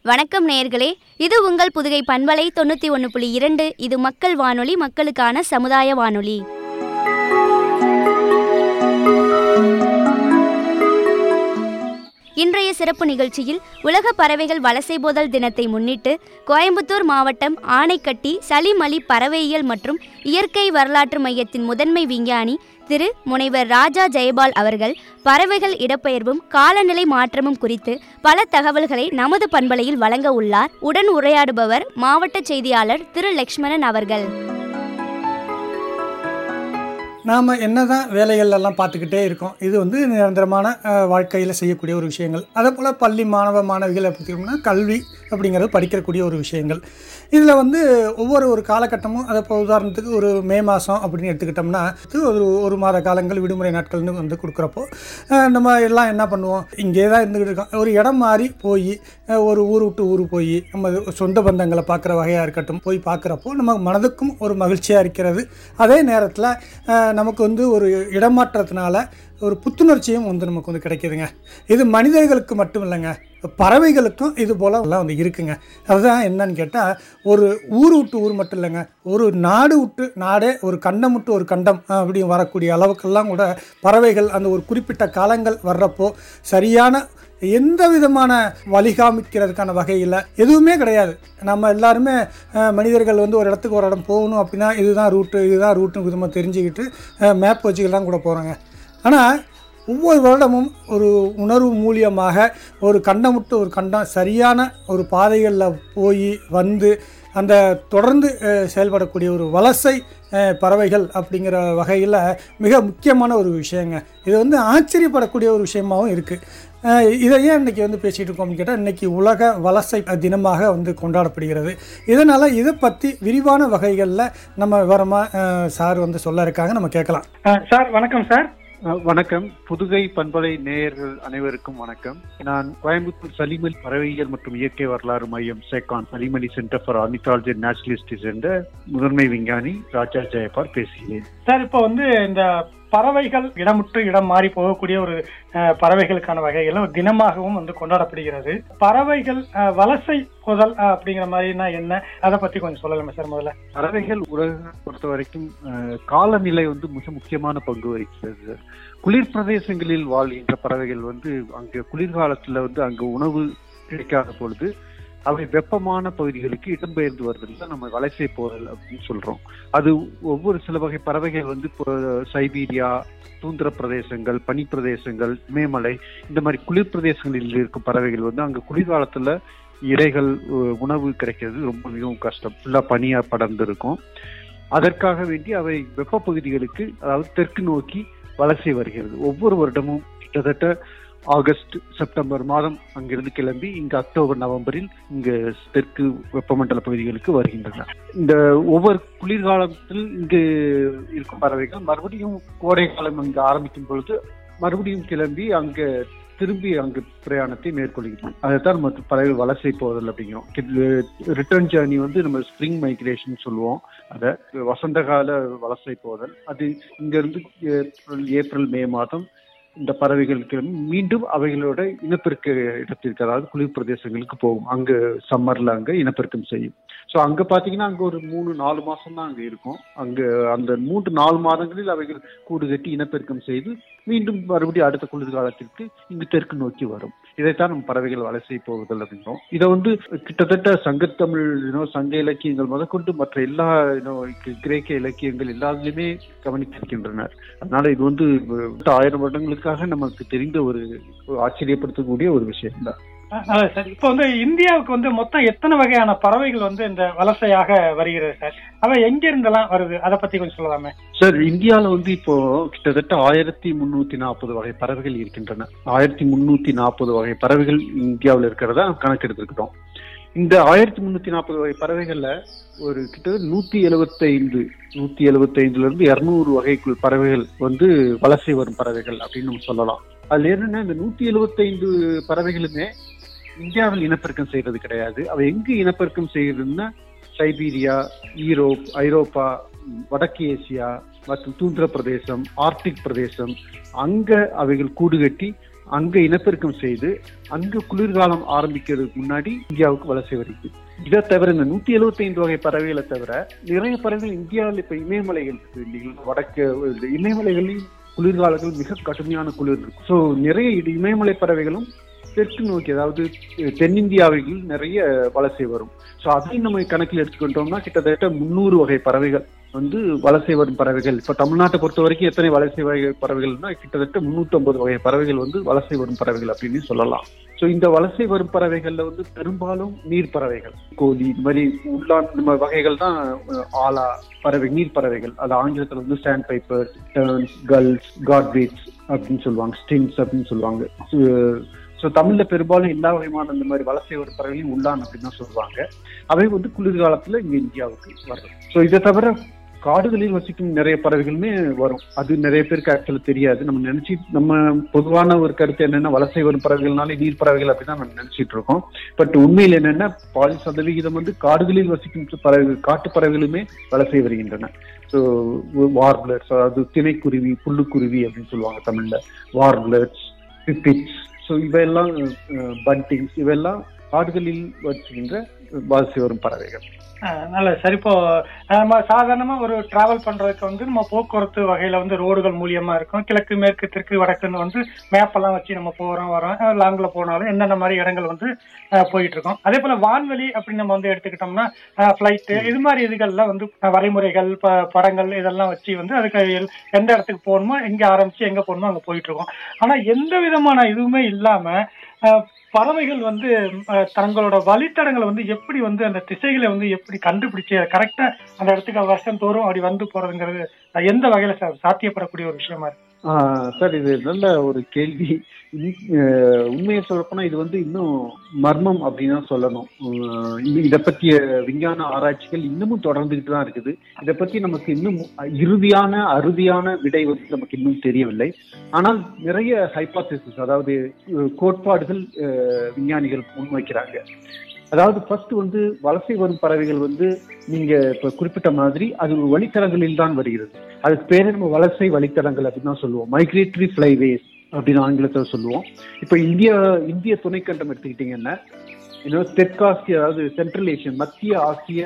வணக்கம் நேயர்களே இது உங்கள் புதுகை பண்பலை தொண்ணூற்றி ஒன்று புள்ளி இரண்டு இது மக்கள் வானொலி மக்களுக்கான சமுதாய வானொலி இன்றைய சிறப்பு நிகழ்ச்சியில் உலக பறவைகள் வலசை போதல் தினத்தை முன்னிட்டு கோயம்புத்தூர் மாவட்டம் ஆனைக்கட்டி சலீம் அலி பறவையியல் மற்றும் இயற்கை வரலாற்று மையத்தின் முதன்மை விஞ்ஞானி திரு முனைவர் ராஜா ஜெயபால் அவர்கள் பறவைகள் இடப்பெயர்வும் காலநிலை மாற்றமும் குறித்து பல தகவல்களை நமது பண்பலையில் வழங்க உள்ளார் உடன் உரையாடுபவர் மாவட்ட செய்தியாளர் திரு லக்ஷ்மணன் அவர்கள் நாம் என்ன தான் வேலைகள் எல்லாம் பார்த்துக்கிட்டே இருக்கோம் இது வந்து நிரந்தரமான வாழ்க்கையில் செய்யக்கூடிய ஒரு விஷயங்கள் அதே போல் பள்ளி மாணவ மாணவிகள் பார்த்தீங்கன்னா கல்வி அப்படிங்கிறது படிக்கக்கூடிய ஒரு விஷயங்கள் இதில் வந்து ஒவ்வொரு ஒரு காலகட்டமும் அதை இப்போ உதாரணத்துக்கு ஒரு மே மாதம் அப்படின்னு எடுத்துக்கிட்டோம்னா இது ஒரு ஒரு மாத காலங்கள் விடுமுறை நாட்கள்னு வந்து கொடுக்குறப்போ அஹ், நம்ம எல்லாம் என்ன பண்ணுவோம் இங்கே தான் இருந்துக்கிட்டு இருக்கோம் ஒரு இடம் மாறி போய் அஹ், ஒரு ஊர் விட்டு ஊர் போய் நம்ம சொந்த பந்தங்களை பார்க்குற வகையாக இருக்கட்டும் போய் பார்க்குறப்போ நம்ம மனதுக்கும் ஒரு மகிழ்ச்சியாக இருக்கிறது அதே நேரத்தில் நமக்கு வந்து ஒரு இடமாற்றத்தினால ஒரு புத்துணர்ச்சியும் வந்து நமக்கு வந்து கிடைக்குதுங்க இது மனிதர்களுக்கு மட்டும் இல்லைங்க பறவைகளுக்கும் இது போல் எல்லாம் வந்து இருக்குங்க அதுதான் என்னன்னு கேட்டால் ஒரு ஊர் விட்டு ஊர் மட்டும் இல்லைங்க ஒரு நாடு விட்டு நாடே ஒரு கண்டம் விட்டு ஒரு கண்டம் அப்படி வரக்கூடிய அளவுக்கெல்லாம் கூட பறவைகள் அந்த ஒரு குறிப்பிட்ட காலங்கள் வர்றப்போ சரியான எந்த விதமான வழிகாமிக்கிறதுக்கான வகையில் எதுவுமே கிடையாது நம்ம எல்லாருமே அஹ், மனிதர்கள் வந்து ஒரு இடத்துக்கு ஒரு இடம் போகணும் அப்படின்னா இதுதான் ரூட்டு இதுதான் ரூட்டுன்னு விதமாக தெரிஞ்சுக்கிட்டு மேப் வச்சுக்கலாம் கூட போகிறாங்க ஆனால் ஒவ்வொரு வருடமும் ஒரு உணர்வு மூலியமாக ஒரு கண்டம் விட்டு ஒரு கண்டம் சரியான ஒரு பாதைகளில் போய் வந்து அந்த தொடர்ந்து அஹ், செயல்படக்கூடிய ஒரு வலசை அஹ், பறவைகள் அப்படிங்கிற வகையில் மிக முக்கியமான ஒரு விஷயங்க இது வந்து ஆச்சரியப்படக்கூடிய ஒரு விஷயமாகவும் இருக்குது இதை ஏன் இன்றைக்கி வந்து பேசிகிட்டு இருக்கோம்னு கேட்டால் இன்றைக்கி உலக வலசை தினமாக வந்து கொண்டாடப்படுகிறது இதனால் இதை பற்றி விரிவான வகைகளில் நம்ம விவரமாக சார் வந்து சொல்ல இருக்காங்க நம்ம கேட்கலாம் சார் வணக்கம் சார் அஹ் வணக்கம் புதுகை பண்பலை நேயர்கள் அனைவருக்கும் வணக்கம் நான் கோயம்புத்தூர் சலிமலி பறவையியல் மற்றும் இயற்கை வரலாறு மையம் SACON Salim Ali centre for ornithology and naturalist சேர்ந்த முதன்மை விஞ்ஞானி ராஜா ஜெயபால் பேசுகிறேன் சார் இப்போ வந்து இந்த பறவைகள் இடமுற்று இடம் மாறி போகக்கூடிய ஒரு அஹ், பறவைகளுக்கான வகைகள் ஒரு தினமாகவும் வந்து கொண்டாடப்படுகிறது பறவைகள் அஹ், வலசை புதல் அஹ், அப்படிங்கிற மாதிரினா என்ன அதை பத்தி கொஞ்சம் சொல்லலாமே சார் முதல்ல பறவைகள் உலக பொறுத்த வரைக்கும் அஹ், காலநிலை வந்து மிக முக்கியமான பங்கு வகிக்கிறது குளிர் பிரதேசங்களில் வாழ்கின்ற பறவைகள் வந்து அங்க குளிர்காலத்துல வந்து அங்க உணவு கிடைக்காத பொழுது அவை வெப்பமான பகுதிகளுக்கு இடம்பெயர்ந்து வருதல் தான் நம்ம வலசை போதல் அப்படின்னு சொல்றோம் அது ஒவ்வொரு சில வகை பறவைகள் வந்து இப்போ சைபீரியா தூந்திர பிரதேசங்கள் பனி பிரதேசங்கள் மேமலை இந்த மாதிரி குளிர் பிரதேசங்களில் இருக்கும் பறவைகள் வந்து அங்க குளிர்காலத்துல இரைகள் உ- உணவு கிடைக்கிறது ரொம்ப மிகவும் கஷ்டம் ஃபுல்லா பனியா படர்ந்து இருக்கும் அதற்காக வேண்டி அவை வெப்ப பகுதிகளுக்கு அதாவது தெற்கு நோக்கி வலசை வருகிறது ஒவ்வொரு வருடமும் கிட்டத்தட்ட ஆகஸ்ட் செப்டம்பர் மாதம் அங்கிருந்து கிளம்பி இங்கு அக்டோபர் நவம்பரில் இங்கு தெற்கு வெப்பமண்டல பகுதிகளுக்கு வருகின்றன இந்த ஒவ்வொரு குளிர்காலத்தில் இங்கு இருக்கும் பறவைகள் மறுபடியும் கோடை காலம் அங்கு ஆரம்பிக்கும் பொழுது மறுபடியும் கிளம்பி அங்க திரும்பி அங்கு பிரயாணத்தை மேற்கொள்கிறோம் அதைத்தான் நம்ம பறவை வலசை போதல் அப்படிங்கிறோம் ரிட்டர்ன் ஜேர்னி வந்து நம்ம ஸ்ப்ரிங் மைக்ரேஷன் சொல்லுவோம் அத வசந்த கால வலசை போதல் அது இங்க இருந்து ஏப்ரல் ஏப்ரல் மே மாதம் இந்த பறவைகள் கிளம்பி மீண்டும் அவைகளோட இனப்பெருக்க இடத்திற்கு அதாவது குளிர் பிரதேசங்களுக்கு போகும் அங்க சம்மர்ல அங்க இனப்பெருக்கம் செய்யும் ஸோ அங்க பாத்தீங்கன்னா அங்க ஒரு மூணு நாலு மாசம் தான் அங்க இருக்கும் அங்க அந்த மூன்று நாலு மாதங்களில் அவைகள் கூடு கட்டி இனப்பெருக்கம் செய்து மீண்டும் மறுபடியும் அடுத்த குளிர்காலத்திற்கு இங்கு தெற்கு நோக்கி வரும் இதைத்தான் நம்ம பறவைகள் வலசை போகுதல் அப்படிங்கிறோம் இதை வந்து கிட்டத்தட்ட சங்கத்தமிழ் you know, சங்க இலக்கியங்கள் முதற்கொண்டு மற்ற எல்லா you know, கிரேக்க இலக்கியங்கள் எல்லாத்துலயுமே கவனித்திருக்கின்றனர் அதனால இது வந்து அஹ், ஆயிரம் வருடங்களுக்காக நமக்கு தெரிந்த ஒரு ஒரு ஆச்சரியப்படுத்தக்கூடிய ஒரு விஷயம் தான் அஹ், அதான் சார் இப்போ வந்து இந்தியாவுக்கு வந்து மொத்தம் எத்தனை வகையான பறவைகள் வந்து இந்த வலசையாக வருகிறது சார் அவை எங்க இருந்தெல்லாம் வருது அதை பத்தி கொஞ்சம் சொல்லலாமே சார் இந்தியால வந்து இப்போ கிட்டத்தட்ட ஆயிரத்தி முன்னூத்தி நாற்பது வகை பறவைகள் இருக்கின்றன ஆயிரத்தி முன்னூத்தி நாற்பது வகை பறவைகள் இந்தியாவில் இருக்கிறதா கணக்கெடுத்திருக்கிறோம் இந்த ஆயிரத்தி முன்னூத்தி நாற்பது வகை பறவைகள்ல ஒரு கிட்டத்தட்ட நூத்தி எழுபத்தைந்து நூத்தி எழுபத்தைந்துல இருந்து இருநூறு வகைக்குள் பறவைகள் வந்து வலசை வரும் பறவைகள் அப்படின்னு நம்ம சொல்லலாம் அதுல என்னன்னா இந்த நூத்தி எழுபத்தைந்து பறவைகளுமே இந்தியாவில் இனப்பெருக்கம் செய்யறது கிடையாது அவை எங்கு இனப்பெருக்கம் செய்யறதுன்னா சைபீரியா ஈரோப் ஐரோப்பா வடக்கு ஏசியா மற்றும் தூந்திர பிரதேசம் ஆர்டிக் பிரதேசம் அங்க அவைகள் கூடு கட்டி அங்க இனப்பெருக்கம் செய்து அங்க குளிர்காலம் ஆரம்பிக்கிறதுக்கு முன்னாடி இந்தியாவுக்கு வலசை வருது இதை தவிர இந்த நூத்தி எழுபத்தி ஐந்து வகை பறவைகளை தவிர நிறைய பறவைகள் இந்தியாவில் இப்ப இமயமலைகள் இருக்கு இல்லைங்களா வடக்கு இந்த இமயமலைகளில் குளிர்காலங்கள் மிக கடுமையான குளிர் இருக்கும் ஸோ நிறைய இது இமயமலை பறவைகளும் தெற்கு நோக்கி அதாவது தென்னிந்தியாவில் நிறைய வலசை வரும் ஸோ அதையும் நம்ம கணக்கில் எடுத்துக்கிட்டோம்னா கிட்டத்தட்ட முந்நூறு வகை பறவைகள் வந்து வலசை வரும் பறவைகள் இப்போ தமிழ்நாட்டை பொறுத்த வரைக்கும் எத்தனை வலசை வகை பறவைகள்னா கிட்டத்தட்ட முன்னூத்தி வகை பறவைகள் வந்து வலசை வரும் பறவைகள் அப்படின்னு சொல்லலாம் ஸோ இந்த வலசை வரும் பறவைகள்ல வந்து பெரும்பாலும் நீர் பறவைகள் கோழி இந்த மாதிரி உள்ளான் இந்த மாதிரி வகைகள் தான் அஹ், ஆலா பறவை நீர் பறவைகள் அது ஆங்கிலத்தில் வந்து sandpiper terns gulls godwits அப்படின்னு சொல்லுவாங்க ஸ்டிங்ஸ் அப்படின்னு சொல்லுவாங்க ஸோ தமிழ்ல பெரும்பாலும் எல்லா வகையான இந்த மாதிரி வலசை வரும் பறவைகளையும் உள்ளான் அப்படின்னு தான் சொல்லுவாங்க அவை வந்து குளிர்காலத்துல இங்க இந்தியாவுக்கு வரும் ஸோ இதை தவிர காடுகளில் வசிக்கும் நிறைய பறவைகளுமே வரும் அது நிறைய பேருக்கு ஆக்சுவலா தெரியாது நம்ம நினைச்சு நம்ம பொதுவான ஒரு கருத்து என்னன்னா வலசை வரும் பறவைகள்னாலே நீர் பறவைகள் அப்படிதான் நம்ம நினைச்சிட்டு இருக்கோம் பட் உண்மையில் என்னன்னா பாதி சதவிகிதம் வந்து காடுகளில் வசிக்கும் பறவைகள் காட்டு பறவைகளுமே வலசை வருகின்றன ஸோ வார்பிளர்ஸ் அதாவது திணைக்குருவி புல்லுக்குருவி அப்படின்னு சொல்லுவாங்க தமிழ்ல வார்பிளர்ஸ் பிப்பிட்ஸ் ஸோ இவையெல்லாம் பண்டிங்ஸ் இவையெல்லாம் காடுகளில் வசிக்கின்ற வலசை வரும் பறவைகள் ஆஹ் நல்லது சார் இப்போ ஆஹ் நம்ம சாதாரணமா ஒரு டிராவல் பண்றதுக்கு வந்து நம்ம போக்குவரத்து வகையில வந்து ரோடுகள் மூலியமா இருக்கும் கிழக்கு மேற்கு தெற்கு வடக்குன்னு வந்து மேப் எல்லாம் வச்சு நம்ம போறோம் வரோம் லாங்ல போனாலும் என்னென்ன மாதிரி இடங்கள் வந்து ஆஹ் போயிட்டு இருக்கோம் அதே போல வான்வெளி அப்படின்னு நம்ம வந்து எடுத்துக்கிட்டோம்னா ஃபிளைட் இது மாதிரி இதுகள்ல வந்து ஆஹ் வரைமுறைகள் ப- படங்கள் இதெல்லாம் வச்சு வந்து அதுக்கு எல்- எந்த இடத்துக்கு போகணுமோ எங்க ஆரம்பிச்சு எங்க போகணுமோ அங்க போயிட்டு இருக்கோம் ஆனா எந்த விதமான இதுவுமே இல்லாம ஆஹ் பறவைகள் வந்து அஹ், தங்களோட வழித்தடங்களை வந்து எப்படி வந்து அந்த திசைகளை வந்து எப்படி கண்டுபிடிச்சு கரெக்டா அந்த இடத்துக்கு வருஷம் தோறும் அப்படி வந்து போறதுங்கிறது அஹ், எந்த வகையில சார் சாத்தியப்படக்கூடிய ஒரு விஷயமா இருக்கு ஆஹ் சார் இது நல்ல ஒரு கேள்வி இ- அஹ் உண்மையை சொல்லப்போனா இது வந்து இன்னும் மர்மம் அப்படின்னு தான் சொல்லணும் ஆஹ் இது- இதை பற்றிய விஞ்ஞான ஆராய்ச்சிகள் இன்னமும் தொடர்ந்துகிட்டு தான் இருக்குது இதை பத்தி நமக்கு இன்னும் இறுதியான அறுதியான விடை வந்து நமக்கு இன்னும் தெரியவில்லை ஆனால் நிறைய ஹைபாசிஸ் அதாவது அஹ் கோட்பாடுகள் அஹ் விஞ்ஞானிகள் முன்வைக்கிறாங்க அதாவது ஃபர்ஸ்ட் வந்து வலசை வரும் பறவைகள் வந்து நீங்க இப்ப குறிப்பிட்ட மாதிரி அது வழித்தடங்களில் தான் வருகிறது அதுக்கு பேரு நம்ம வலசை வழித்தடங்கள் அப்படின்னு தான் சொல்லுவோம் மைக்ரேட்டரி ஃபிளைவேஸ் அப்படின்னு ஆங்கிலத்தில் சொல்லுவோம் இப்போ இந்தியா இந்திய துணைக்கண்டம் எடுத்துக்கிட்டீங்கன்னா இன்னும் தெற்காசிய அதாவது சென்ட்ரல் ஏஷியன் மத்திய ஆசிய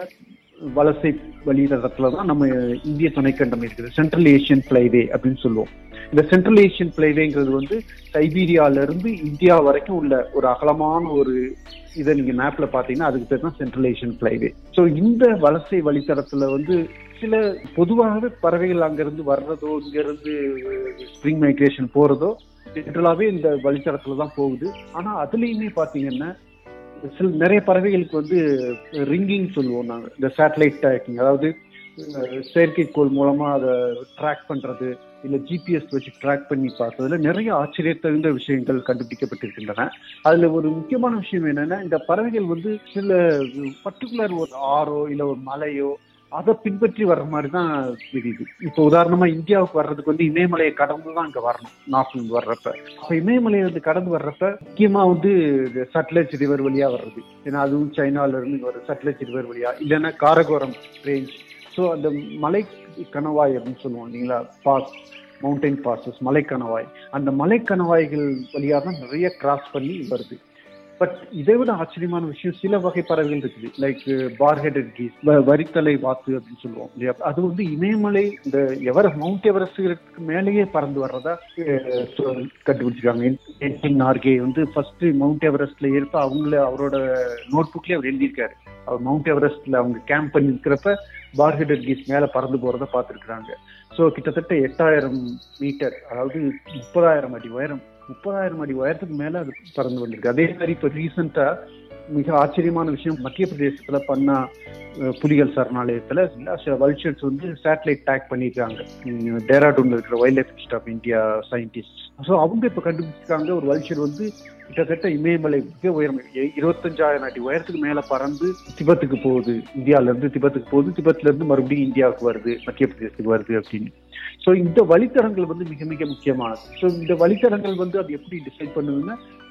வலசை வழித்தடத்துல தான் நம்ம இந்திய துணைக்கண்டம் இருக்குது சென்ட்ரல் ஏஷியன் ஃபிளைவே அப்படின்னு சொல்லுவோம் இந்த சென்ட்ரல் ஏஷியன் ஃபிளைவேங்கிறது வந்து சைபீரியால இருந்து இந்தியா வரைக்கும் உள்ள ஒரு அகலமான ஒரு இதை நீங்க மேப்ல பாத்தீங்கன்னா அதுக்கு பேர் தான் சென்ட்ரல் ஏஷியன் ஃபிளைவே ஸோ இந்த வலசை வழித்தடத்துல வந்து சில பொதுவாகவே பறவைகள் அங்கிருந்து வர்றதோ இங்கிருந்து ஸ்ப்ரிங் மைக்ரேஷன் போறதோ ஜென்ரலாவே இந்த வழித்தடத்துல தான் போகுது ஆனா அதுலயுமே பாத்தீங்கன்னா சில நிறைய பறவைகளுக்கு வந்து ரிங்கிங் சொல்லுவோம் நாங்க இந்த சேட்டலைட் ட்ராக்கிங் அதாவது அஹ், செயற்கைக்கோள் மூலமா அதை ட்ராக் பண்றது இல்ல ஜிபிஎஸ் வச்சு ட்ராக் பண்ணி பார்த்ததுல நிறைய ஆச்சரியத்தகுந்த விஷயங்கள் கண்டுபிடிக்கப்பட்டிருக்கின்றன அதுல ஒரு முக்கியமான விஷயம் என்னன்னா இந்த பறவைகள் வந்து சில பர்டிகுலர் ஒரு ஆறோ இல்ல ஒரு மலையோ அதை பின்பற்றி வர்ற மாதிரி தான் தெரியுது இப்போ உதாரணமா இந்தியாவுக்கு வர்றதுக்கு வந்து இமயமலையை கடந்து தான் இங்க வரணும் நார்த்ல வர்றப்ப அப்ப இமயமலையை வந்து கடந்து வர்றப்ப முக்கியமா வந்து சட்லஜ் ரிவர் வழியா வர்றது ஏன்னா அதுவும் சைனால இருந்து வரும் சட்லஜ் ரிவர் வழியா இல்லைன்னா காரகோரம் ரேஞ்ச் ஸோ அந்த மலை கணவாய் அப்படின்னு சொல்லுவோம் இல்லைங்களா பாஸ் மவுண்டைன் பாசஸ் மலை கணவாய் அந்த மலை கணவாய்கள் வழியா தான் நிறைய கிராஸ் பண்ணி வருது பட் இதை விட ஆச்சரியமான விஷயம் சில வகை பறவைகள் இருக்குது லைக் பார்ஹெடட் கீஸ் வரித்தலை வாத்து அப்படின்னு சொல்லுவோம் இல்லையா அது வந்து இமயமலை இந்த எவர மவுண்ட் எவரெஸ்டுக்கு மேலேயே பறந்து வர்றதா அஹ், சொ- கண்டுபிடிச்சிருக்காங்க என்டின் நார்கே வந்து ஃபர்ஸ்ட் மவுண்ட் எவரெஸ்ட்ல ஏற்ப அவங்கள அவரோட நோட் புக்லயே அவர் எழுதியிருக்காரு அவர் மவுண்ட் எவரெஸ்ட்ல அவங்க கேம்ப் பண்ணி இருக்கிறப்ப பார்ஹெடட் கீஸ் மேல பறந்து போறத பார்த்துருக்காங்க ஸோ கிட்டத்தட்ட எட்டாயிரம் மீட்டர் அதாவது முப்பதாயிரம் அடி உயரம் முப்பதாயிரம் அடி உயரத்துக்கு மேல அது பறந்து வந்திருக்கு அதே மாதிரி இப்போ ரீசெண்டா மிக ஆச்சரியமான விஷயம் மத்திய பிரதேசத்துல பண்ண அஹ், புலிகள் சரணாலயத்துல வல்ச்சர்ஸ் வந்து சேட்டலைட் டேக் பண்ணியிருக்காங்க உம், டேராடூன்ல இருக்கிற wildlife of India scientist so அவங்க இப்ப கண்டுபிடிச்சிருக்காங்க ஒரு வல்ச்சர் வந்து கிட்டத்தட்ட இமயமலை மிக உயரம் இ- இருபத்தஞ்சாயிரம் அடி உயரத்துக்கு மேல பறந்து திபெத்துக்கு போகுது இந்தியால இருந்து திபெத்துக்கு போகுது திபெத்ல இருந்து மறுபடியும் இந்தியாவுக்கு வருது மத்திய பிரதேசத்துக்கு வருது அப்படின்னு ஸோ இந்த வழித்தடங்கள் வந்து மிக மிக முக்கியமானது ஸோ இந்த வழித்தடங்கள் வந்து அது எப்படி டிசைட் பண்ணுதுன்னா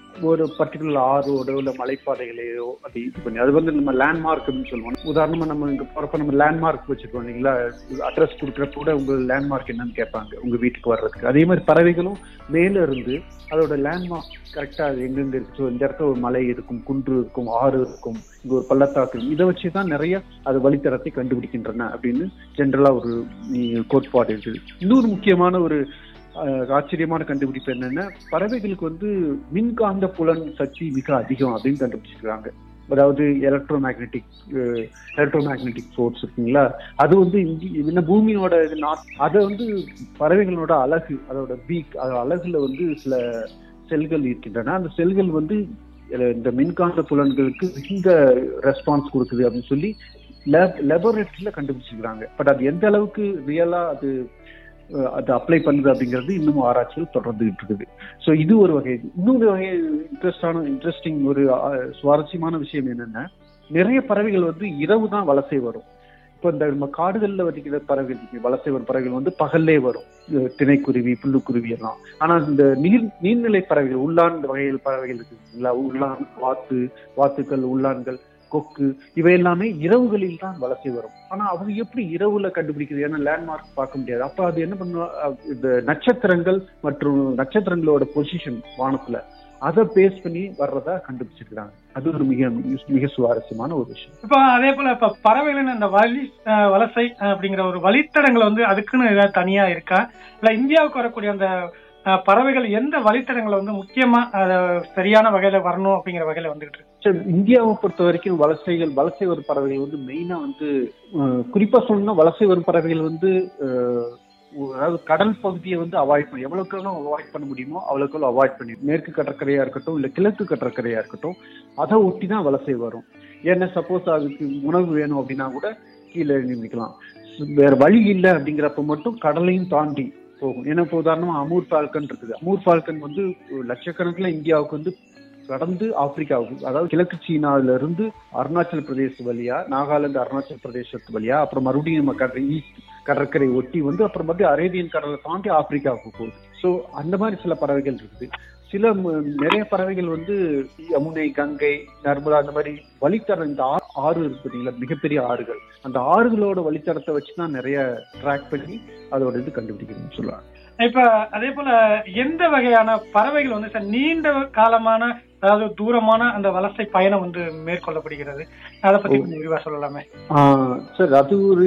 ஒரு பர்டிகுலர் ஆறோட இல்ல மலைப்பாதைகளையோ அது இது பண்ணி அது வந்து நம்ம லேண்ட்மார்க் அப்படின்னு சொல்லுவோம் உதாரணமா நம்ம இங்க போறப்ப நம்ம லேண்ட்மார்க் வச்சிருக்கோம் இல்லைங்களா அட்ரஸ் கொடுக்குறப்ப கூட உங்க லேண்ட்மார்க் என்னன்னு கேட்பாங்க உங்க வீட்டுக்கு வர்றதுக்கு அதே மாதிரி பறவைகளும் மேல இருந்து அதோட லேண்ட்மார்க் கரெக்டா அது எங்கெங்க இருக்கு So, இந்த இடத்துல ஒரு மலை இருக்கும் குன்று இருக்கும் ஆறு இருக்கும் இங்க ஒரு பள்ளத்தாக்கு இருக்கும். இதை வச்சு தான் நிறைய அது வழித்தடத்தை கண்டுபிடிக்கின்றன அப்படின்னு ஜென்ரலா ஒரு உம், கோட்பாடு இருக்குது இன்னொரு முக்கியமான ஒரு அஹ், ஆச்சரியமான கண்டுபிடிப்பு என்னன்னா பறவைகளுக்கு வந்து மின்காந்த புலன் சக்தி மிக அதிகம் அப்படின்னு கண்டுபிடிச்சிருக்காங்க அதாவது electromagnetic electromagnetic force இருக்குங்களா அது வந்து இந்தி இந்த பூமியோட இது நாட் அதை வந்து பறவைகளோட அழகு அதோட பீக் அதோட அழகுல வந்து சில செல்கள் இருக்கின்றன அந்த செல்கள் வந்து அஹ், இந்த மின்காந்த புலன்களுக்கு மிகுந்த ரெஸ்பான்ஸ் கொடுக்குது அப்படின்னு சொல்லி லெபரேட்டரியில கண்டுபிடிச்சிருக்காங்க பட் அது எந்த அளவுக்கு ரியலா அது அஹ், அது அப்ளை பண்ணுது அப்படிங்கிறது இன்னும் ஆராய்ச்சிகள் தொடர்ந்துகிட்டு இருக்குது ஸோ இது ஒரு வகை இன்னொரு வகை இன்ட்ரெஸ்டான இன்ட்ரெஸ்டிங் ஒரு அஹ், சுவாரஸ்யமான விஷயம் என்னன்னா நிறைய பறவைகள் வந்து இரவு தான் வலசை வரும் இப்போ இந்த நம்ம காடுகளில் வதிக்கிற பறவைகள் இருக்கு, வலசை வரும் பறவைகள் வந்து பகல்லே வரும் அஹ், திணைக்குருவி புல்லுக்குருவி எல்லாம் ஆனா இந்த நீர் நீர்நிலை பறவைகள் உள்ளான் வகைகள் பறவைகள் இருக்குங்களா உள்ளான் வாத்து வாத்துக்கள் உள்ளான்கள் கொக்கு இவை எல்லாமே இரவுகளில் தான் வலசை வரும் ஆனா அவங்க எப்படி இரவுல கண்டுபிடிக்கிறது ஏன்னா லேண்ட்மார்க் பார்க்க முடியாது அப்ப அது என்ன பண்ணுவா அஹ் இந்த நட்சத்திரங்கள் மற்றும் நட்சத்திரங்களோட பொசிஷன் வானத்துல அதை பேஸ் பண்ணி வர்றதா கண்டுபிடிச்சிருக்காங்க அது ஒரு மிக மிக சுவாரஸ்யமான ஒரு விஷயம் இப்போ அதே போல இப்ப பறவைகளின் அந்த வழி அஹ், வலசை அஹ், அப்படிங்கிற ஒரு வழித்தடங்கள் வந்து அதுக்குன்னு ஏதாவது தனியா இருக்கா இல்ல இந்தியாவுக்கு வரக்கூடிய அந்த அஹ், பறவைகள் எந்த வழித்தடங்களை வந்து முக்கியமா அஹ், சரியான வகையில வரணும் அப்படிங்கிற வகையில வந்துகிட்டு இருக்கு சரி இந்தியாவை பொறுத்த வரைக்கும் வலசைகள் வலசை வரும் பறவைகள் வந்து மெயினா வந்து அஹ், குறிப்பா சொல்லணும்னா வலசை வரும் பறவைகள் வந்து அஹ், அதாவது கடல் பகுதியை வந்து அவாய்ட் பண்ணி எவ்வளவுக்கு எவ்வளவு அவாய்ட் பண்ண முடியுமோ அவ்வளவுக்கு எவ்வளவு அவாய்ட் பண்ணி மேற்கு கடற்கரையா இருக்கட்டும் இல்ல கிழக்கு கடற்கரையா இருக்கட்டும் அதை ஒட்டி தான் வலசை வரும் ஏன்னா சப்போஸ் அதுக்கு உணவு வேணும் அப்படின்னா கூட கீழே நிற்கலாம் வேற வழி இல்லை அப்படிங்கிறப்ப மட்டும் கடலையும் தாண்டி போகும் ஏன்னா இப்போ உதாரணமா அமூர் ஃபால்கன் இருக்குது அமூர் ஃபால்கன் வந்து லட்சக்கணக்கில் இந்தியாவுக்கு வந்து கடந்து ஆப்பிரிக்காவுக்கு அதாவது கிழக்கு சீனாவில இருந்து அருணாச்சல் பிரதேச வழியா நாகாலாந்து அருணாச்சல் பிரதேசத்து வழியா அப்புறம் மறுபடியும் நம்ம கடற்கரை ஈஸ்ட் கடற்கரை ஒட்டி வந்து அப்புறம் மறுபடியும் அரேபியன் கடலை தாண்டி ஆப்பிரிக்காவுக்கு போகுது ஸோ அந்த மாதிரி சில பறவைகள் இருக்குது சில ம- நிறைய பறவைகள் வந்து யமுனை கங்கை நர்மதா அந்த மாதிரி வழித்தடம் இந்த ஆறு ஆறு இருக்கு பார்த்தீங்களா மிகப்பெரிய ஆறுகள் அந்த ஆறுகளோட வழித்தடத்தை வச்சு தான் நிறைய ட்ராக் பண்ணி அதோட இது கண்டுபிடிக்கணும்னு சொல்லுவாங்க இப்ப அதே போல எந்த வகையான பறவைகள் வந்து சார் நீண்ட காலமான அதாவது தூரமான அந்த வலசை பயணம் வந்து மேற்கொள்ளப்படுகிறது அதை பத்தி கொஞ்சம் விரிவா சொல்லலாமே ஆஹ் சார் அது ஒரு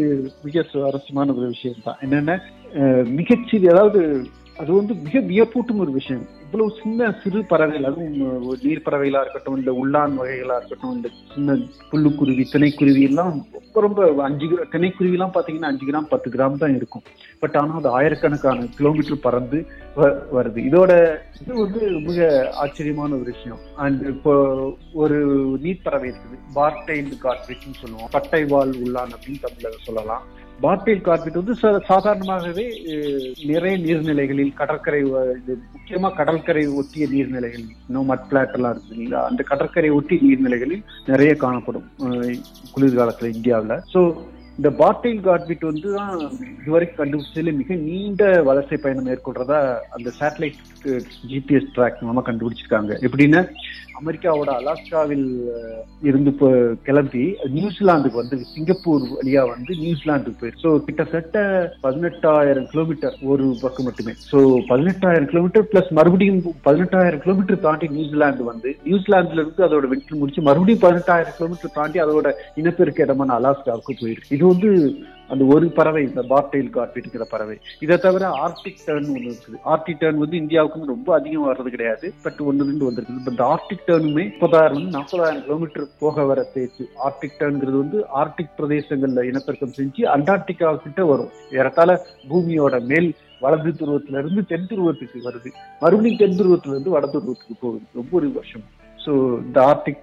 மிக சுவாரஸ்யமான ஒரு விஷயம் தான் என்னன்னா அஹ் மிகச்சிறிய அதாவது அது வந்து மிக வியப்பூட்டும் ஒரு விஷயம் இவ்வளவு சின்ன சிறு பறவைகள் அதுவும் ஒரு நீர் பறவைகளா இருக்கட்டும் இந்த உள்ளான் வகைகளா இருக்கட்டும் இந்த சின்ன புல்லுக்குருவி திணைக்குருவி எல்லாம் ரொம்ப ரொம்ப அஞ்சு கிரா திணைக்குருவி எல்லாம் பாத்தீங்கன்னா அஞ்சு கிராம் பத்து கிராம் தான் இருக்கும் பட் ஆனா அது ஆயிரக்கணக்கான கிலோமீட்டர் பறந்து வ- வருது இதோட இது வந்து மிக ஆச்சரியமான ஒரு விஷயம் அண்ட் இப்போ ஒரு நீர் பறவை இருக்குது பார்டைல் கார்பெட்னு சொல்லுவோம் பட்டை வால் உள்ளான் அப்படின்னு தமிழ்ல சொல்லலாம் பார்டைல் கார்பெட் வந்து சா- சாதாரணமாகவே அஹ், நிறைய நீர்நிலைகளில் கடற்கரை வ- இது முக்கியமா கடற்கரை ஒட்டிய நீர்நிலைகள் இன்னும் மட் பிளாட் எல்லாம் இருக்கு இல்லைங்களா அந்த கடற்கரை ஒட்டிய நீர்நிலைகளில் நிறைய காணப்படும் அஹ், குளிர்காலத்துல இந்தியாவுல சோ இந்த பார்டைல் கார்பெட் வந்து தான் இதுவரைக்கும் கண்டுபிடிச்சதுல மிக நீண்ட வலசை பயணம் மேற்கொள்றதா அந்த சேட்டலைட் ஜிபிஎஸ் ட்ராக் மூலமா கண்டுபிடிச்சிருக்காங்க எப்படின்னா அமெரிக்காவோட அலாஸ்காவில் அஹ், இருந்து இப்போ கிளம்பி நியூசிலாந்துக்கு வந்து சிங்கப்பூர் வழியா வந்து நியூசிலாந்துக்கு போயிருக்கு ஸோ கிட்டத்தட்ட பதினெட்டாயிரம் கிலோமீட்டர் ஒரு பக்கம் மட்டுமே ஸோ பதினெட்டாயிரம் கிலோமீட்டர் பிளஸ் மறுபடியும் பதினெட்டாயிரம் கிலோமீட்டர் தாண்டி நியூசிலாந்து வந்து நியூசிலாந்துல இருந்து அதோட வெற்றி முடிச்சு மறுபடியும் பதினெட்டாயிரம் கிலோமீட்டர் தாண்டி அதோட இனப்பெருக்க இடமான அலாஸ்காவுக்கு போயிருக்கு இது வந்து அந்த ஒரு பறவை இந்த பார்டெயில் கார்பெட்டுங்கிற பறவை இதை தவிர ஆர்டிக் டர்ன் ஒன்று இருக்குது ஆர்டிக் டர்ன் வந்து இந்தியாவுக்கு வந்து ரொம்ப அதிகம் வர்றது கிடையாது பட் ஒன்று ரெண்டு வந்திருக்குது பட் இந்த ஆர்டிக் டர்னுமே முப்பதாயிரம் வந்து நாற்பதாயிரம் கிலோமீட்டர் போக வர சேர்த்து ஆர்டிக் டர்ன்ங்கிறது வந்து ஆர்டிக் பிரதேசங்கள்ல இனப்பெருக்கம் செஞ்சு அண்டார்டிகா கிட்ட வரும் ஏறத்தாழ பூமியோட மேல் வலது துருவத்துல இருந்து தென் துருவத்துக்கு வருது மறுபடியும் தென் துருவத்துல இருந்து வட துருவத்துக்கு போகுது ஒவ்வொரு வருஷம் ஸோ இந்த Arctic tern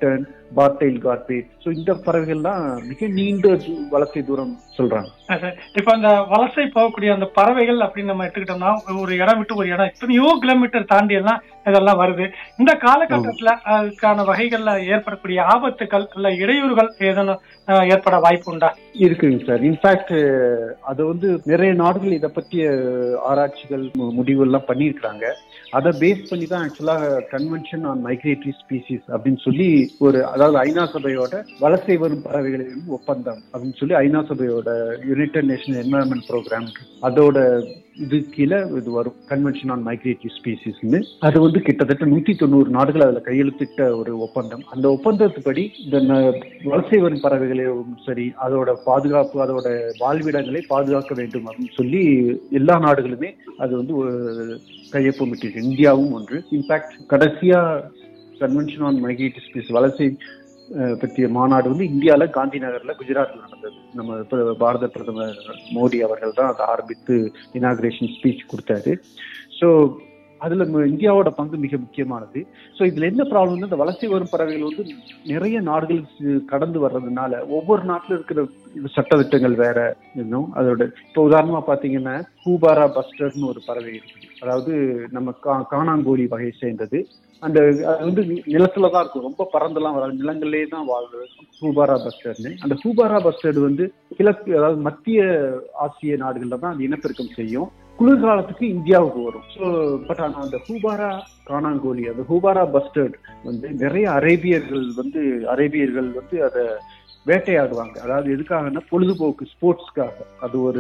bar tailed godwit so இந்த பறவைகள்லாம் மிக நீண்ட து- வலசை தூரம் சொல்றாங்க ஆ, சார். இப்ப அந்த வலசை போகக்கூடிய அந்த பறவைகள் அப்படின்னு நம்ம எடுத்துக்கிட்டோம்னா ஒரு இடம் விட்டு ஒரு இடம் எத்தனையோ கிலோமீட்டர் தாண்டி எல்லாம் இதெல்லாம் வருது இந்த காலகட்டத்துல அதுக்கான வகைகள்ல ஏற்படக்கூடிய ஆபத்துக்கள் இல்ல இடையூறுகள் ஏதேனும் ஆ, ஏற்பட வாய்ப்பு உண்டா இருக்குங்க சார் இன்ஃபேக்ட் அது வந்து நிறைய நாடுகள் இதை பற்றிய ஆராய்ச்சிகள் மு- முடிவுகள்லாம் பண்ணியிருக்கிறாங்க அதை பேஸ் பண்ணி தான் ஆக்சுவலாக கன்வென்ஷன் ஆன் மைக்ரேட்டரி ஸ்பீசிஸ் அப்படின்னு சொல்லி ஒரு அதாவது ஐநா சபையோட வலசை வரும் பறவைகளின் ஒப்பந்தம் அப்படின்னு சொல்லி ஐநா சபையோட யுனைடெட் நேஷனல் என்வரன்மெண்ட் ப்ரோக்ராம் அதோட இது கீழே இது வரும் கன்வென்ஷன் ஆன் மைக்ரேட்டரி ஸ்பீசிஸ்னு அது வந்து கிட்டத்தட்ட நூத்தி தொண்ணூறு நாடுகள் அதுல கையெழுத்திட்ட ஒரு ஒப்பந்தம் அந்த ஒப்பந்தத்துப்படி இந்த ந- வலசை வரும் பறவைகளையும் சரி அதோட பாதுகாப்பு அதோட வாழ்விடங்களை பாதுகாக்க வேண்டும் அப்படின்னு சொல்லி எல்லா நாடுகளுமே அது வந்து ஒரு கையொப்பமிட்டிருக்கு இந்தியாவும் ஒன்று இன்ஃபேக்ட் கடைசியா கன்வென்ஷன் ஆன் மைக்ரேட்டரி ஸ்பீஸ் வலசை அஹ், பற்றிய மாநாடு வந்து இந்தியால காந்தி நகர்ல குஜராத்ல நடந்தது நம்ம இப்ப பாரத பிரதமர் மோடி அவர்கள் தான் அதை ஆரம்பித்து இனாகிரேஷன் ஸ்பீச் கொடுத்தாரு ஸோ அதுல ம- இந்தியாவோட பங்கு மிக முக்கியமானது ஸோ இதுல என்ன ப்ராப்ளம் இந்த வலசை வரும் பறவைகள் வந்து நிறைய நாடுகள் சி- கடந்து வர்றதுனால ஒவ்வொரு நாட்டுல இருக்கிற இது சட்டத்திட்டங்கள் வேற இன்னும் அதோட இப்போ உதாரணமா பாத்தீங்கன்னா கூபாரா பஸ்டர்னு ஒரு பறவை இருக்குது அதாவது நம்ம கா- காணாங்கோழி வகையை சேர்ந்தது அந்த அது வந்து நிலத்துல தான் இருக்கும் ரொம்ப பறந்தெல்லாம் வராது நிலங்கள்லயே தான் வாழ்றது ஹூபாரா பஸ்டர்னு அந்த ஹூபாரா பஸ்டர்டு வந்து கிழக்கு அதாவது மத்திய ஆசிய நாடுகள்ல தான் அது இனப்பெருக்கம் செய்யும் குளிர்காலத்துக்கு இந்தியாவுக்கு வரும் ஸோ பட் ஆனால் அந்த ஹூபாரா காணாங்கோழி அந்த ஹூபாரா பஸ்டர்ட் வந்து நிறைய அரேபியர்கள் வந்து அரேபியர்கள் வந்து அதை வேட்டையாடுவாங்க அதாவது எதுக்காகன்னா பொழுதுபோக்கு ஸ்போர்ட்ஸ்க்காக அது ஒரு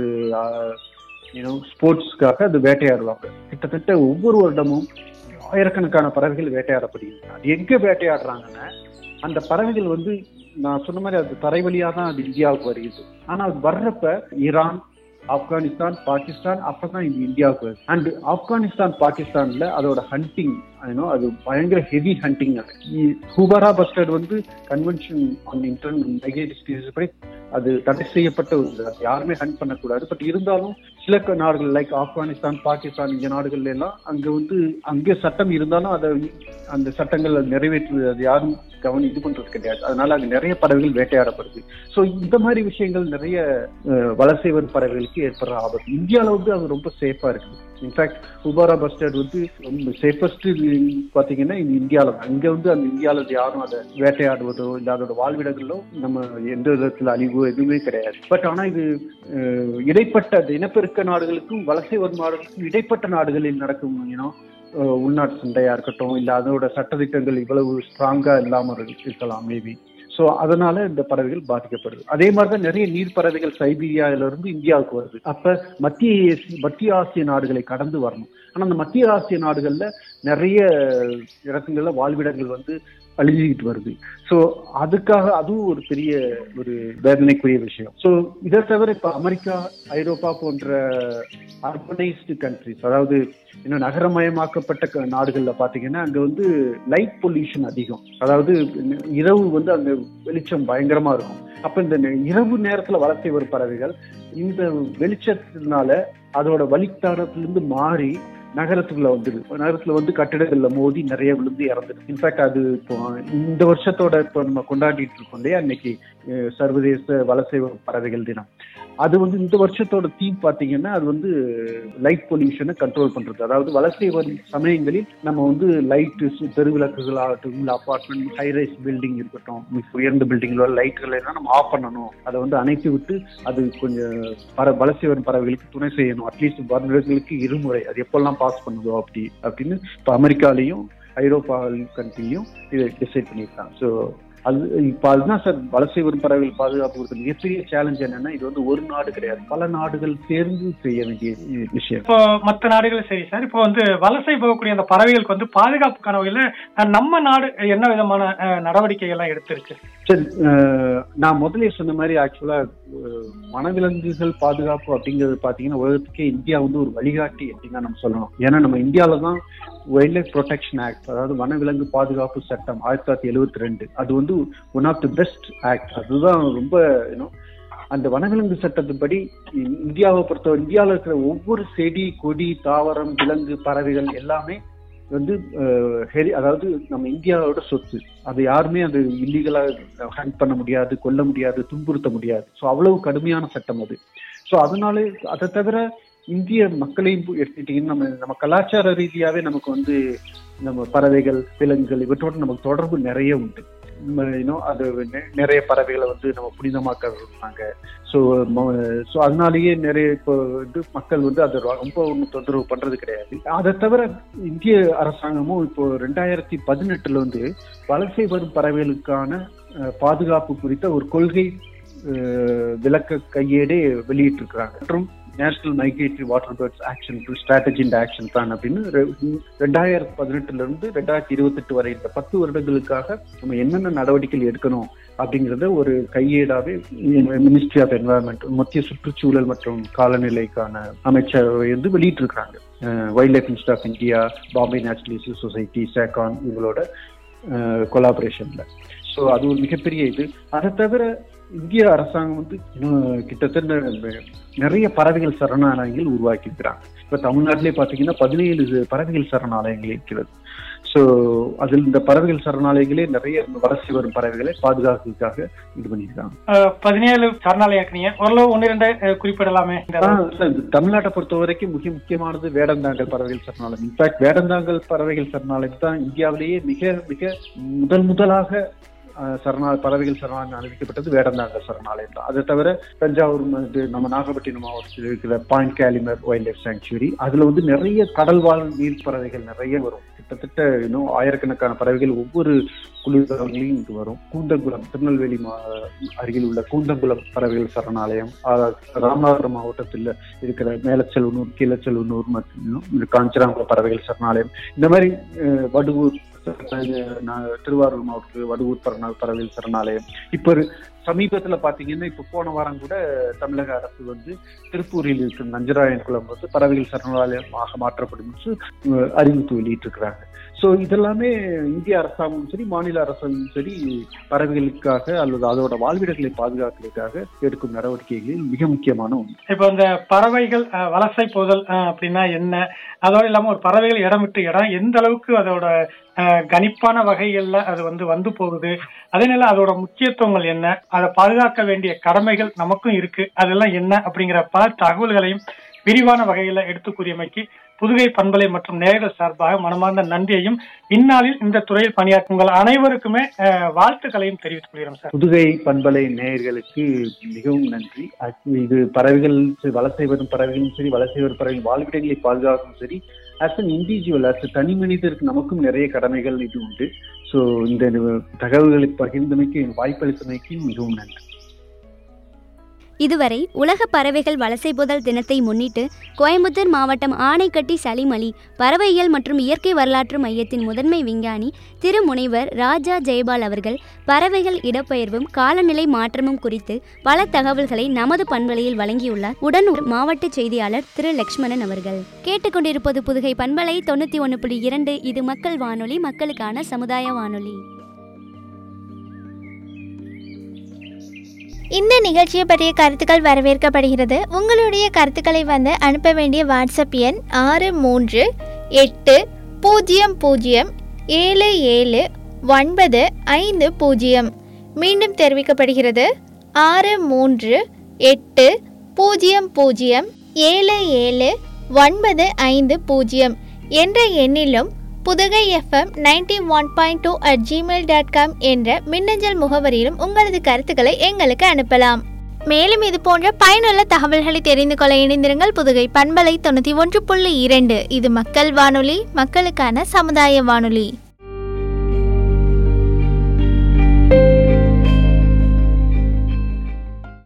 யூனோ ஸ்போர்ட்ஸ்க்காக அது வேட்டையாடுவாங்க கிட்டத்தட்ட ஒவ்வொரு வருடமும் ஆயிரக்கணக்கான பறவைகள் வேட்டையாடப்படுகின்றன அது எங்க வேட்டையாடுறாங்கன்னா அந்த பறவைகள் வந்து நான் சொன்ன மாதிரி அது தரை வழியா தான் அது இந்தியாவுக்கு வருகிறது ஆனா அது வர்றப்ப ஈரான் ஆப்கானிஸ்தான் பாகிஸ்தான் அப்பதான் இது இந்தியாவுக்கு வருது அண்ட் ஆப்கானிஸ்தான் பாகிஸ்தான்ல அதோட ஹண்டிங் அது பயங்கர ஹெவி ஹண்டிங் ஹூபாரா பஸ்டர்ட் வந்து convention on intern migratory species படி அது தடை செய்யப்பட்ட ஒரு இது. அது யாருமே ஹண்ட் பண்ணக்கூடாது பட் இருந்தாலும் சில க- நாடுகள் லைக் ஆப்கானிஸ்தான் பாகிஸ்தான் இந்த நாடுகள்ல எல்லாம் அங்க வந்து அங்கே சட்டம் இருந்தாலும் அதை அந்த சட்டங்கள் அது நிறைவேற்றுவது அது யாரும் கவனி இது பண்றது கிடையாது அதனால அங்க நிறைய பறவைகள் வேட்டையாடப்படுது ஸோ இந்த மாதிரி விஷயங்கள் நிறைய அஹ், வலசை வரும் பறவைகளுக்கு ஏற்படுற ஆபத்து இந்தியாவில் வந்து அது ரொம்ப சேஃபா இருக்குது இன்ஃபேக்ட் உபாரா பஸ்டர்ட் வந்து ரொம்ப சேஃபஸ்ட் பாத்தீங்கன்னா இது இந்தியாவில் தான் இங்க வந்து அந்த இந்தியாவில் யாரும் அதை வேட்டையாடுவதோ இல்லை அதோட வாழ்விடங்களோ நம்ம எந்த விதத்துல அழிவோ எதுவுமே கிடையாது பட் ஆனா இது அஹ், இடைப்பட்ட அந்த இனப்பெருக்க நாடுகளுக்கும் வலசை வரும் நாடுகளுக்கும் இடைப்பட்ட நாடுகளில் நடக்கும் ஏன்னா உள்நாட்டு சண்டையா இருக்கட்டும் இல்ல அதோட சட்டதிட்டங்கள் இவ்வளவு ஸ்ட்ராங்கா இல்லாம இரு- இருக்கலாம் மேபி ஸோ அதனால இந்த பறவைகள் பாதிக்கப்படுது அதே மாதிரி தான் நிறைய நீர் பறவைகள் சைபீரியாவில இருந்து இந்தியாவுக்கு வருது அப்ப மத்திய ஏசி- மத்திய ஆசிய நாடுகளை கடந்து வரணும் ஆனா அந்த மத்திய ஆசிய நாடுகள்ல நிறைய இடத்துங்கள்ல வாழ்விடங்கள் வந்து அழிஞ்சுக்கிட்டு வருது ஸோ அதுக்காக அதுவும் ஒரு பெரிய ஒரு வேதனைக்குரிய விஷயம் ஸோ இதை தவிர இப்ப அமெரிக்கா ஐரோப்பா போன்ற அர்பனைஸ்டு கண்ட்ரிஸ் அதாவது இன்னும் நகரமயமாக்கப்பட்ட க- நாடுகள்ல பாத்தீங்கன்னா அங்க வந்து லைட் பொல்யூஷன் அதிகம் அதாவது இரவு வந்து அங்க வெளிச்சம் பயங்கரமா இருக்கும் அப்ப இந்த நெ- இரவு நேரத்துல வளர்த்தி வரும் பறவைகள் இந்த வெளிச்சத்தினால அதோட வழித்தடத்திலிருந்து மாறி நகரத்துக்குள்ள வந்துடுது நகரத்துல வந்து கட்டிடங்கள்ல மோதி நிறைய விழுந்து இறந்துடும் இன்ஃபேக்ட் அது இப்போ இந்த வருஷத்தோட இப்போ நம்ம கொண்டாடிட்டு இருக்கோம் இல்லையா இன்னைக்கு அஹ், சர்வதேச வலசை வரும் பறவைகள் தினம் அது வந்து இந்த வருஷத்தோட தீம் பாத்தீங்கன்னா அது வந்து லைட் பொல்யூஷனை கண்ட்ரோல் பண்றது அதாவது வலசை வரும் சமயங்களில் நம்ம வந்து லைட் தெருவிளக்குகள் ஆகட்டும் இல்லை அபார்ட்மெண்ட் ஹைரைஸ் பில்டிங் இருக்கட்டும் மிக உயர்ந்த பில்டிங்களோட லைட்டுகளை எல்லாம் நம்ம ஆஃப் பண்ணணும் அதை வந்து அணைத்து விட்டு அது கொஞ்சம் பற வலசை வரும் பறவைகளுக்கு துணை செய்யணும் அட்லீஸ்ட் வருடங்களுக்கு இருமுறை அது எப்பெல்லாம் பாஸ் பண்ணுதோ அப்படி அப்படின்னு இப்போ அமெரிக்காலையும் ஐரோப்பா கண்ட்ரிலையும் இதை டிசைட் பண்ணியிருக்காங்க ஸோ அது இப்போ அதுதான் சார் வலசை வரும் பறவைகள் பாதுகாப்பு கொடுத்த மிகப்பெரிய சேலஞ்ச் என்னன்னா இது வந்து ஒரு நாடு கிடையாது பல நாடுகள் சேர்ந்து செய்ய வேண்டிய விஷயம் இப்போ மற்ற நாடுகளும் சரி சார் இப்போ வந்து வலசை போகக்கூடிய அந்த பறவைகளுக்கு வந்து பாதுகாப்புக்கான வகையில அஹ், நம்ம நாடு என்ன விதமான அஹ், நடவடிக்கை எல்லாம் எடுத்திருக்கு சரி அஹ், நான் முதல்ல சொன்ன மாதிரி ஆக்சுவலா வனவிலங்குகள் பாதுகாப்பு அப்படிங்கிறது பாத்தீங்கன்னா உலகத்துக்கே இந்தியா வந்து ஒரு வழிகாட்டி அப்படின்னு தான் நம்ம சொல்லணும் ஏன்னா நம்ம இந்தியாவில தான் வைல்ட் லைஃப் ப்ரொடெக்ஷன் ஆக்ட் அதாவது வனவிலங்கு பாதுகாப்பு சட்டம் ஆயிரத்தி தொள்ளாயிரத்தி எழுபத்தி ரெண்டு அது வந்து one of the best act அதுதான் ரொம்ப யூனோ அந்த வனவிலங்கு சட்டத்தின்படி இ- இந்தியாவை பொறுத்த இந்தியாவில் இருக்கிற ஒவ்வொரு செடி கொடி தாவரம் விலங்கு பறவைகள் எல்லாமே வந்து அஹ், ஹெரி அதாவது நம்ம இந்தியாவோட சொத்து அதை யாருமே அது இல்லீகலா ஹேண்ட் பண்ண முடியாது கொல்ல முடியாது துன்புறுத்த முடியாது ஸோ அவ்வளவு கடுமையான சட்டம் அது ஸோ அதனால அதை தவிர இந்திய மக்களையும் பு- எடுத்துக்கிட்டீங்கன்னா நம்ம நம்ம கலாச்சார ரீதியாவே நமக்கு வந்து நம்ம பறவைகள் விலங்குகள் இவற்றோட நமக்கு தொடர்பு நிறைய உண்டு இன்னும் அது நெ- நிறைய பறவைகளை வந்து நம்ம புனிதமாக்குறாங்க ஸோ ஸோ அதனாலேயே நிறைய இப்போ வந்து மக்கள் வந்து அதை ரொம்ப ஒன்றும் தொந்தரவு பண்றது கிடையாது அதை தவிர இந்திய அரசாங்கமும் இப்போ ரெண்டாயிரத்தி பதினெட்டுல வந்து வலசை வரும் பறவைகளுக்கான அஹ், பாதுகாப்பு குறித்த ஒரு கொள்கை அஹ், விளக்க கையேடே வெளியிட்டிருக்கிறாங்க மற்றும் national migratory water birds action strategy and action plan அப்படின்னு ரெ- ரெண்டாயிரத்தி பதினெட்டுல இருந்து ரெண்டாயிரத்தி இருபத்தெட்டு வரை இந்த பத்து வருடங்களுக்காக நம்ம என்னென்ன நடவடிக்கைகள் எடுக்கணும் அப்படிங்கறத ஒரு கையேடாவே மினிஸ்ட்ரி ஆஃப் என்வரன்மெண்ட் மத்திய சுற்றுச்சூழல் மற்றும் காலநிலைக்கான அமைச்சரவை வந்து வெளியிட்டிருக்கிறாங்க wildlife institute of India Bombay natural society SACON இவங்களோட கொலாபரேஷன்ல ஸோ அது ஒரு மிகப்பெரிய இது அதை தவிர இந்திய அரசாங்கம் வந்து இன்னும் கிட்டத்தட்ட நிறைய பறவைகள் சரணாலயங்கள் உருவாக்கி இருக்கிறாங்க இப்ப தமிழ்நாட்டிலே பாத்தீங்கன்னா பதினேழு பறவைகள் சரணாலயங்கள் இருக்கிறது ஸோ அதில் இந்த பறவைகள் சரணாலயங்களே நிறைய வலசை வரும் பறவைகளை பாதுகாக்கிறதுக்காக இது பண்ணியிருக்காங்க அஹ், பதினேழு சரணாலயம் இருக்குனீங்க ஓரளவு ஒன்று ரெண்டு அஹ், குறிப்பிடலாமே இந்த ஆ, இல்ல, இந்த தமிழ்நாட்டை பொறுத்த வரைக்கும் மிக முக்கியமானது வேடந்தாங்கல் பறவைகள் சரணாலயம் இன்ஃபேக்ட் வேடந்தாங்கல் பறவைகள் சரணாலயம் தான் இந்தியாவிலேயே மிக மிக முதல் முதலாக ஆ, சரணா பறவைகள் சரணாலயம் அறிவிக்கப்பட்டது வேடந்தாங்கல் சரணாலயம் தான் அதை தவிர தஞ்சாவூர் இது நம்ம நாகப்பட்டினம் மாவட்டத்தில் இருக்கிற point Calimere wildlife sanctuary அதுல வந்து நிறைய கடல்வாழ் நீர் பறவைகள் நிறைய வரும் கிட்டத்தட்ட இன்னும் ஆயிரக்கணக்கான பறவைகள் ஒவ்வொரு குளிர்காலங்களையும் இங்கு வரும் கூந்தங்குளம் திருநெல்வேலி மா அருகில் உள்ள கூந்தங்குளம் பறவைகள் சரணாலயம் ஆ, ராமநாதபுரம் மாவட்டத்தில் இருக்கிற மேலச்செல்வனூர் கீழச்செல்வனூர் மற்றும் இந்த காஞ்சிராங்குளம் பறவைகள் சரணாலயம் இந்த மாதிரி அஹ், வடுவூர் அஹ், நா- திருவாரூர் மாவட்டத்தில் வடுவூர் பறவை பறவைகள் சரணாலயம் இப்போ ஒரு சமீபத்துல பாத்தீங்கன்னா இப்ப போன வாரம் கூட தமிழக அரசு வந்து திருப்பூரில் இருக்கிற நஞ்சராயன் குளம் வந்து பறவைகள் சரணாலயமாக மாற்றப்படும் என்று அஹ், அறிவித்து வெளியிட்டிருக்கிறாங்க ஸோ இதெல்லாமே இந்திய அரசாங்கமும் சரி மாநில அரசாங்கமும் சரி பறவைகளுக்காக அல்லது அதோட வாழ்விடங்களை பாதுகாக்கிறதுக்காக எடுக்கும் நடவடிக்கைகளில் மிக முக்கியமான ஒன்று இப்போ இந்த பறவைகள் அஹ், வலசை போதல் அஹ், அப்படின்னா என்ன அதோட இல்லாம ஒரு பறவைகள் இடம் விட்டு இடம் எந்த அளவுக்கு அதோட அஹ், கணிப்பான வகைகள்ல அது வந்து வந்து போகுது அதே நேரம் அதோட முக்கியத்துவங்கள் என்ன அதை பாதுகாக்க வேண்டிய கடமைகள் நமக்கும் இருக்கு அதெல்லாம் என்ன அப்படிங்கிற பல தகவல்களையும் விரிவான வகையில எடுத்து கூறியமைக்கு புதுகை பண்பலை மற்றும் நேயர்கள் சார்பாக மனமார்ந்த நன்றியையும் இந்நாளில் இந்த துறையில் பணியாற்றும் உங்கள் அனைவருக்குமே அஹ், வாழ்த்துக்களையும் தெரிவித்துக் கொள்கிறோம் சார் புதுகை பண்பலை நேயர்களுக்கு மிகவும் நன்றி Actually, இது பறவைகள் சரி, வலசை வரும் பறவைகளும் சரி வலசை வரும் பறவைகள் வாழ்விடங்களை பாதுகாக்கும் சரி ஆஸ் அன் இண்டிவிஜுவல் ஆஸ் தனி மனிதருக்கு நமக்கும் நிறைய கடமைகள் இது உண்டு ஸோ இந்த தகவல்களை பகிர்ந்தமைக்கு வாய்ப்பளித்தமைக்கு மிகவும் நன்றி இதுவரை உலக பறவைகள் வலசை போதல் தினத்தை முன்னிட்டு கோயம்புத்தூர் மாவட்டம் ஆனைக்கட்டி சலிமலி பறவையியல் மற்றும் இயற்கை வரலாற்று மையத்தின் முதன்மை விஞ்ஞானி திரு முனைவர் ராஜா ஜெயபால் அவர்கள் பறவைகள் இடப்பெயர்வும் காலநிலை மாற்றமும் குறித்து பல தகவல்களை நமது பண்பலையில் வழங்கியுள்ளார் உடனூர் மாவட்ட செய்தியாளர் திரு லக்ஷ்மணன் அவர்கள் கேட்டுக்கொண்டிருப்பது புதுகை பண்பலை தொண்ணூற்றி ஒன்று புள்ளி இரண்டு இது மக்கள் வானொலி மக்களுக்கான சமுதாய வானொலி இந்த நிகழ்ச்சியை பற்றிய கருத்துக்கள் வரவேற்கப்படுகிறது உங்களுடைய கருத்துக்களை வந்து அனுப்ப வேண்டிய வாட்ஸ்அப் எண் ஆறு மூன்று எட்டு பூஜ்ஜியம் பூஜ்ஜியம் ஏழு ஏழு ஒன்பது ஐந்து பூஜ்ஜியம் மீண்டும் தெரிவிக்கப்படுகிறது ஆறு மூன்று எட்டு பூஜ்ஜியம் பூஜ்ஜியம் ஏழு ஏழு ஒன்பது ஐந்து பூஜ்ஜியம் என்ற எண்ணிலும் Pudugai FM ninety one point two at Gmail dot com என்ற மின்னஞ்சல் முகவரியிலும் உங்களது கருத்துக்களை எங்களுக்கு அனுப்பலாம் மேலும் இது போன்ற பயனுள்ள தகவல்களை தெரிந்து கொள்ள இணைந்திருங்கள் புதுகை பண்பலை தொண்ணூற்றி ஒன்று புள்ளி இரண்டு இது மக்கள் வானொலி மக்களுக்கான சமுதாய வானொலி